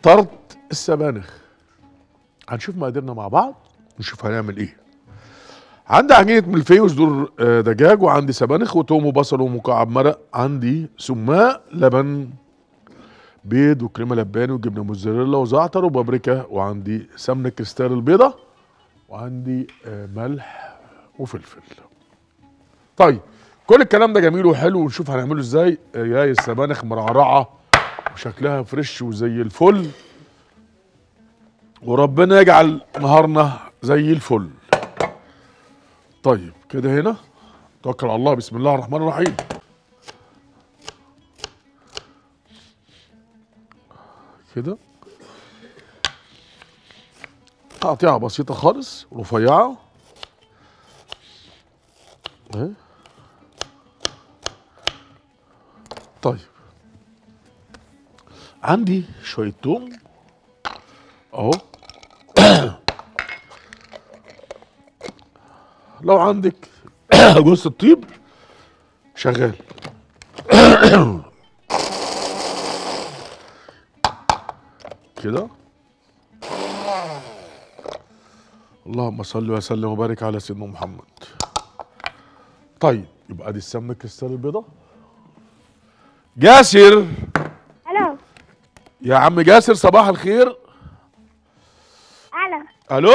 طرد السبانخ هنشوف مقاديرنا مع بعض نشوف هنعمل ايه عندي عجينه ملفيه وصدور آه، دجاج وعندي سبانخ وتوم وبصل ومكعب مرق عندي سماق لبن بيض وكريمه لباني وجبنه موزاريلا وزعتر وبابريكا وعندي سمنه كريستال البيضه وعندي آه، ملح وفلفل طيب كل الكلام ده جميل وحلو ونشوف هنعمله ازاي آه، جاي السبانخ مرعرعه وشكلها فريش وزي الفل وربنا يجعل نهارنا زي الفل طيب كده هنا توكل على الله بسم الله الرحمن الرحيم كده تقطيعة بسيطة خالص رفيعة اهي طيب عندي شوية توم اهو لو عندك جوز الطيب شغال كده اللهم صل وسلم وبارك على سيدنا محمد طيب يبقى دي السمنه كريستال البيضاء جاسر الو يا عم جاسر صباح الخير الو الو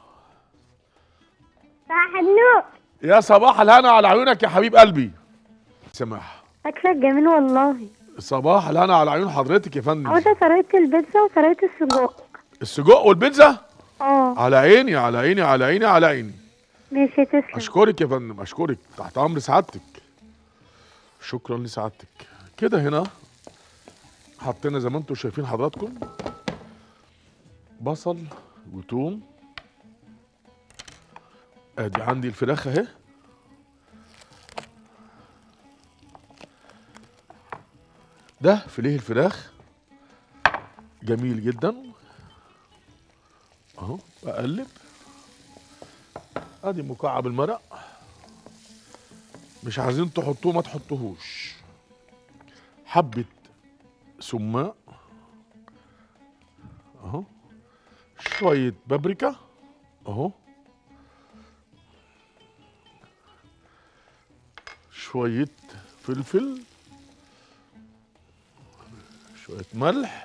صباح النور يا صباح الهنا على عيونك يا حبيب قلبي سماح شكلك جميل والله صباح الهنا على عيون حضرتك يا فندم عاوزة طريقة البيتزا وطريقة السجق السجق والبيتزا اه على عيني على عيني على عيني على عيني ماشي تسلم اشكرك يا فندم اشكرك تحت امر سعادتك شكرا لسعادتك كده هنا حطينا زي ما انتم شايفين حضراتكم بصل وتوم ادي عندي الفراخ اهي ده فيليه الفراخ جميل جدا اهو اقلب ادي مكعب المرق مش عايزين تحطوه ما تحطوهوش حبة سماق اهو شوية بابريكا اهو شوية فلفل شوية ملح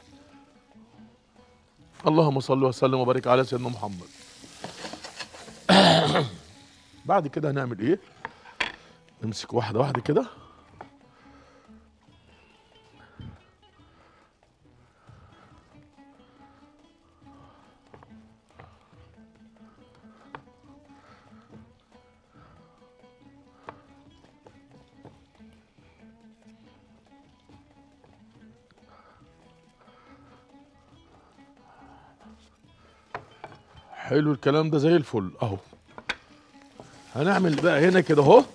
اللهم صل وسلم وبارك على سيدنا محمد بعد كده هنعمل ايه نمسك واحده واحده كده حلو الكلام ده زي الفل اهو هنعمل بقى هنا كده اهو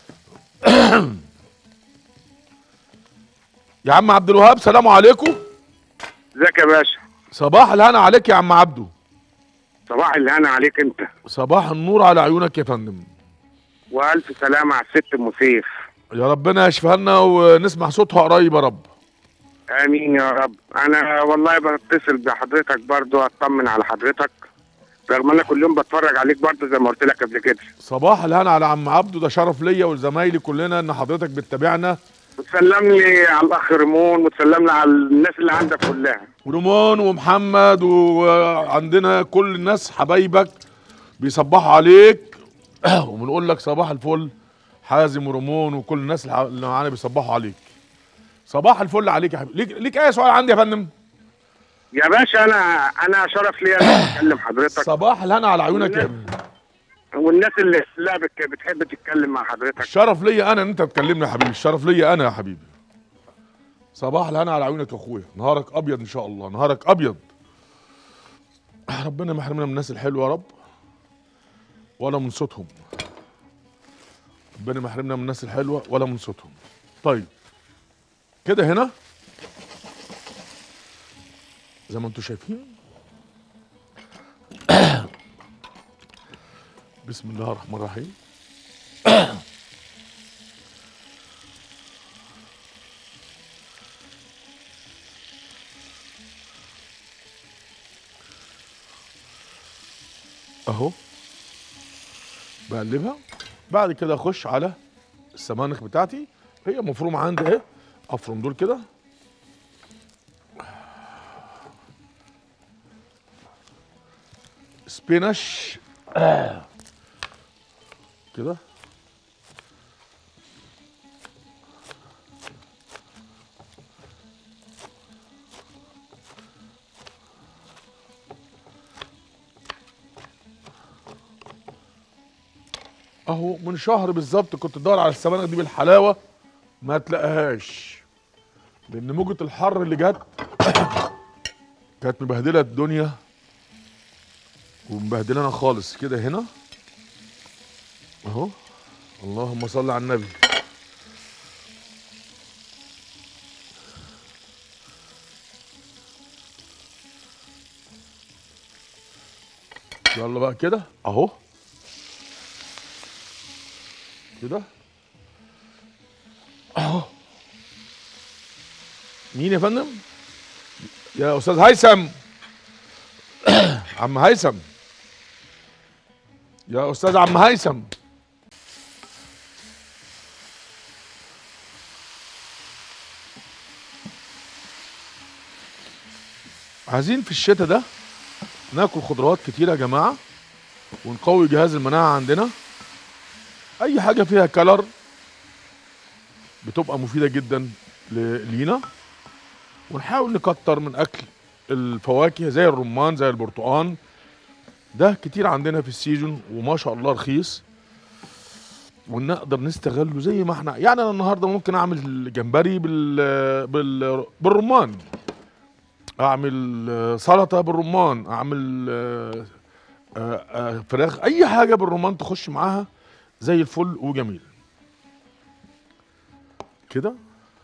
يا عم عبد الوهاب سلام عليكم ازيك يا باشا صباح الهنا عليك يا عم عبدو صباح الهنا عليك انت صباح النور على عيونك يا فندم والف سلامة على الست ام سيف يا ربنا يشفيها لنا ونسمع صوتها قريب يا رب امين يا رب انا والله بتصل بحضرتك برضو اطمن على حضرتك رغم انا كل يوم بتفرج عليك برضو زي ما قلت لك قبل كده صباح الهنا على عم عبدو ده شرف ليا ولزمايلي كلنا ان حضرتك بتتابعنا وتسلم لي على الاخ ريمون وتسلم لي على الناس اللي عندك كلها ورمون ومحمد وعندنا كل الناس حبايبك بيصبحوا عليك وبنقول لك صباح الفل حازم ورمون وكل الناس الح- اللي معانا بيصبحوا عليك صباح الفل عليك يا حبيبي ليك ليك اي سؤال عندي يا فندم يا باشا انا انا شرف ليا ان اكلم حضرتك صباح الهنا على عيونك يا ابني والناس اللي لا بت- بتحب تتكلم مع حضرتك الشرف ليا انا ان انت تكلمني يا حبيبي الشرف ليا انا يا حبيبي صباح الهنا على عيونك يا اخويا نهارك ابيض ان شاء الله نهارك ابيض ربنا ما يحرمنا من الناس الحلوه يا رب ولا من صوتهم ربنا ما يحرمنا من الناس الحلوه ولا من صوتهم طيب كده هنا زي ما انتم شايفين بسم الله الرحمن الرحيم اهو بقلبها بعد كده اخش على السبانخ بتاعتي هي مفرومه عندي اهي افرم دول كده سبينش آه. كده اهو من شهر بالظبط كنت ادور على السبانخ دي بالحلاوه ما تلاقيهاش لان موجه الحر اللي جت كانت مبهدله الدنيا ومبهدلنا خالص كده هنا اهو اللهم صل على النبي يلا بقى كده اهو كده اهو مين يا فندم يا استاذ هيثم عم هيثم يا استاذ عم هيثم عايزين في الشتاء ده ناكل خضروات كتير يا جماعه ونقوي جهاز المناعه عندنا اي حاجه فيها كلر بتبقى مفيده جدا ل- لينا ونحاول نكتر من اكل الفواكه زي الرمان زي البرتقال ده كتير عندنا في السيزون وما شاء الله رخيص ونقدر نستغله زي ما احنا يعني انا النهارده ممكن اعمل جمبري بال بال بالرمان اعمل آه، سلطه بالرمان اعمل آه، آه، آه، فراخ اي حاجه بالرمان تخش معاها زي الفل وجميل كده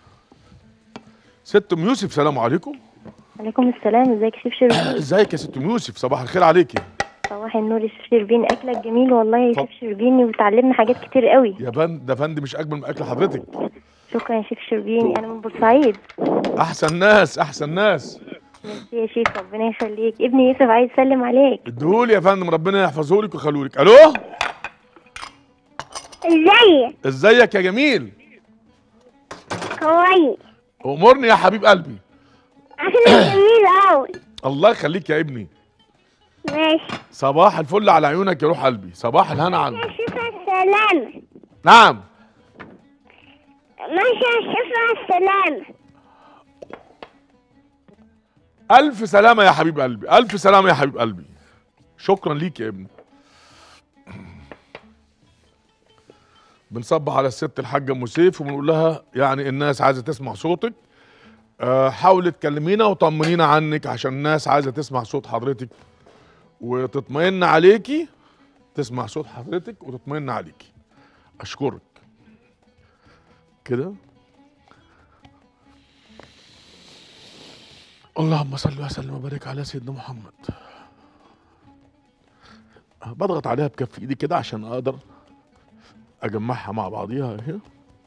ست ام يوسف سلام عليكم عليكم السلام ازيك يا شيف شربين ازيك يا ست ام يوسف صباح الخير عليكي صباح النور يا شيف شربين اكلك جميل والله يا طب. شيف شربين وتعلمنا حاجات كتير قوي يا فندم ده فندم مش اجمل من اكل حضرتك شكرا يا شيف شربين انا من بورسعيد احسن ناس احسن ناس ميرسي يا شيف ربنا يخليك ابني يوسف عايز يسلم عليك اديهولي يا فندم ربنا يحفظه لك ويخليه لك الو ازيك ازيك يا جميل كويس امرني يا حبيب قلبي احنا جميل قوي الله يخليك يا ابني ماشي صباح الفل على عيونك يا روح قلبي صباح الهنا عنك شيف السلامة نعم ماشي يا شيف السلامة الف سلامه يا حبيب قلبي الف سلامه يا حبيب قلبي شكرا ليك يا ابني بنصبح على الست الحاجه ام سيف وبنقول لها يعني الناس عايزه تسمع صوتك آه، حاولي تكلمينا وطمنينا عنك عشان الناس عايزه تسمع صوت حضرتك وتطمئن عليكي تسمع صوت حضرتك وتطمئن عليكي اشكرك كده اللهم صل وسلم وبارك على سيدنا محمد بضغط عليها بكف ايدي كده عشان اقدر اجمعها مع بعضيها اهي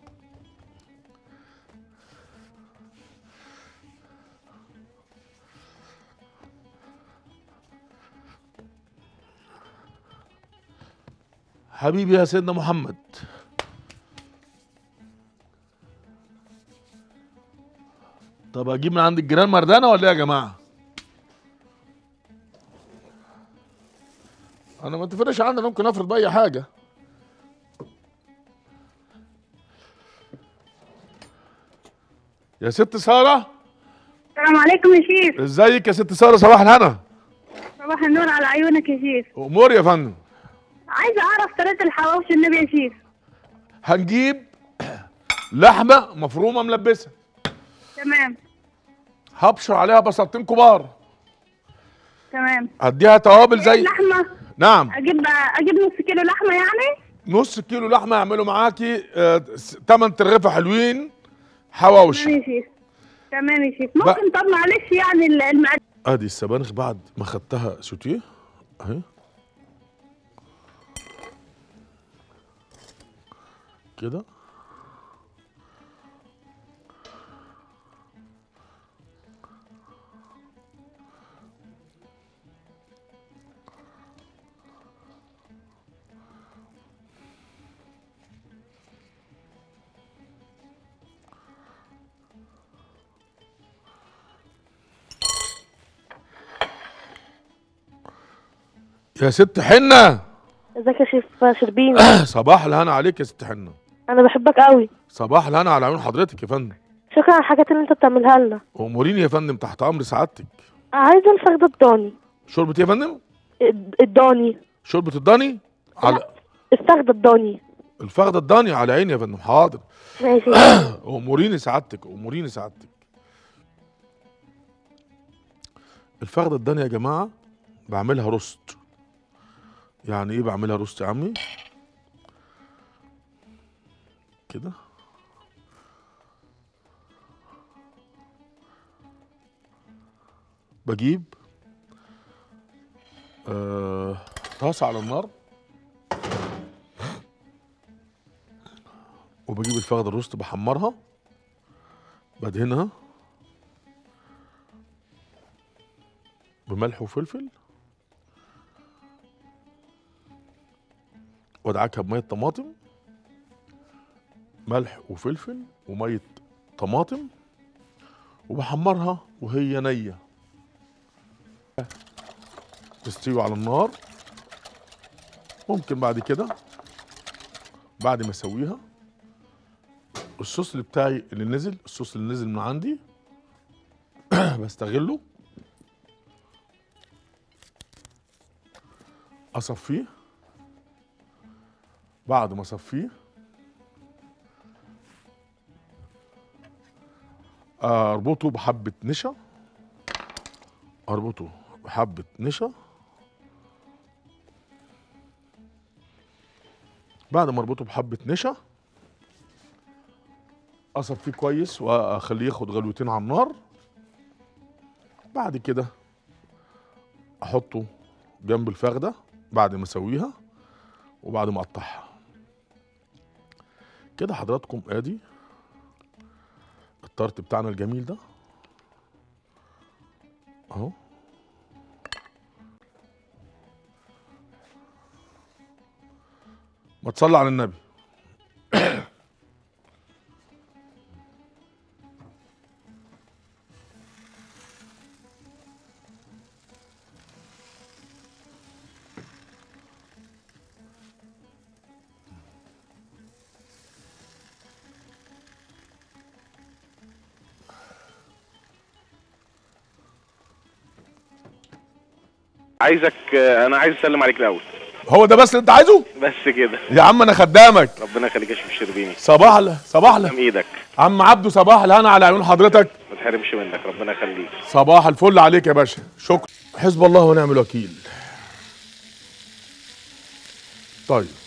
حبيبي يا سيدنا محمد طب اجيب من عند الجيران مردانه ولا ايه يا جماعه انا ما تفرقش عندي أنا ممكن افرض باي حاجه يا ست ساره السلام عليكم يا شيف ازيك يا ست ساره صباح الهنا صباح النور على عيونك يا شيف امور يا فندم عايزة اعرف طريقة الحواوشي النبي يا شيف هنجيب لحمه مفرومه ملبسه تمام هبشر عليها بصلتين كبار تمام هديها توابل زي لحمة نعم اجيب اجيب نص كيلو لحمة يعني نص كيلو لحمه يعملوا معاكي آه، س- تمن ترغيفه حلوين حواوشي تمام يا شيف تمام يا شيف ممكن طب معلش يعني ال- المقادير ادي السبانخ بعد ما خدتها سوتيه اهي كده يا ست حنه ازيك يا شيف شربين صباح الهنا عليك يا ست حنه انا بحبك قوي صباح الهنا على عيون حضرتك يا فندم شكرا على الحاجات اللي انت بتعملها لنا اموريني يا فندم تحت امر سعادتك عايزه الفخده الضاني شوربه إيه يا فندم الد- الضاني شوربه الضاني على الفخده الضاني الفخده الضاني على عيني يا فندم حاضر ماشي اموريني سعادتك اموريني سعادتك الفخده الضاني يا جماعه بعملها روست يعني ايه بعملها روست يا عمي كده بجيب آه طاسه على النار وبجيب الفخده الروست بحمرها بدهنها بملح وفلفل وادعكها بميه طماطم ملح وفلفل وميه طماطم وبحمرها وهي نيه تستوي على النار ممكن بعد كده بعد ما اسويها الصوص اللي بتاعي اللي نزل الصوص اللي نزل من عندي بستغله اصفيه بعد ما اصفيه اربطه بحبة نشا اربطه بحبة نشا بعد ما اربطه بحبة نشا اصفيه كويس واخليه ياخد غلوتين على النار بعد كده احطه جنب الفخده بعد ما اسويها وبعد ما اقطعها كده حضراتكم ادي الطرت بتاعنا الجميل ده اهو ما تصلي على النبي عايزك آه، انا عايز اسلم عليك الاول هو ده بس اللي انت عايزه بس كده يا عم انا خدامك ربنا يخليك يا شيخ الشربيني صباح ال- صباح ال- تسلم ايدك عم عبده صباح الهنا على عيون حضرتك ما تحرمش منك ربنا يخليك صباح الفل عليك يا باشا شكرا حزب الله ونعم الوكيل طيب